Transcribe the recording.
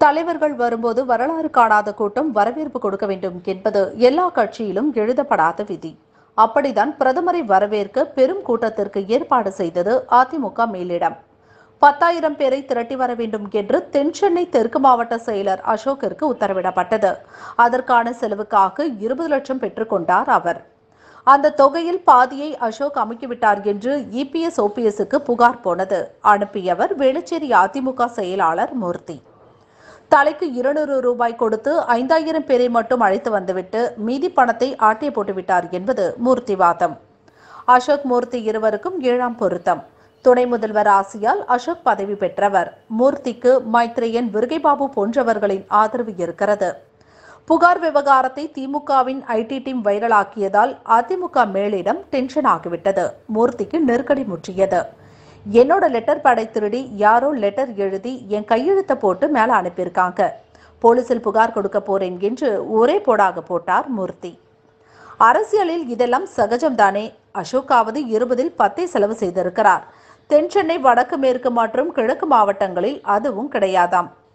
தலைவர்கள் வரும்போது வரலாறு காணாத கூட்டம் வரவேற்பு கொடுக்க வேண்டும் என்பது எல்லா கட்சியிலும் எழுதப்படாத விதி அப்படிதான் பிரதமரை வரவேற்க பெரும் கூட்டத்திற்கு ஏற்பாடு செய்தது அதிமுக மேலிடம் பத்தாயிரம் பேரை திரட்டி வர வேண்டும் என்று தென்சென்னை தெற்கு மாவட்ட செயலர் அசோக்கிற்கு உத்தரவிடப்பட்டது அதற்கான செலவுக்காக இருபது லட்சம் பெற்றுக்கொண்டார் அவர் அந்த தொகையில் பாதியை அசோக் அமுக்கிவிட்டார் என்று இபிஎஸ் ஓபிஎஸ்க்கு புகார் போனது அனுப்பியவர் வேளச்சேரி அதிமுக செயலாளர் மூர்த்தி தலைக்கு இருநூறு ரூபாய் கொடுத்து ஐந்தாயிரம் பேரை மட்டும் அழைத்து வந்துவிட்டு மீதி பணத்தை ஆட்டிய போட்டுவிட்டார் என்பது மூர்த்தி வாதம் அசோக் மூர்த்தி இருவருக்கும் ஏழாம் பொருத்தம் துணை முதல்வர் ஆசியால் அசோக் பதவி பெற்றவர் மூர்த்திக்கு மைத்ரேயன் விருகைபாபு போன்றவர்களின் ஆதரவு இருக்கிறது புகார் விவகாரத்தை திமுகவின் ஐடி டீம் வைரலாக்கியதால் அதிமுக மேலிடம் டென்ஷன் ஆகிவிட்டது மூர்த்திக்கு நெருக்கடி முற்றியது என்னோட லெட்டர் படை திருடி யாரோ லெட்டர் எழுதி என் கையெழுத்த போட்டு மேல அனுப்பியிருக்காங்க போலீசில் புகார் கொடுக்க போறேன் என்று ஒரே போடாக போட்டார் மூர்த்தி அரசியலில் இதெல்லாம் சகஜம்தானே அசோக்காவது இருபதில் பத்தை செலவு செய்திருக்கிறார் தென் சென்னை வடக்கு மேற்கு மற்றும் கிழக்கு மாவட்டங்களில் அதுவும் கிடையாதாம்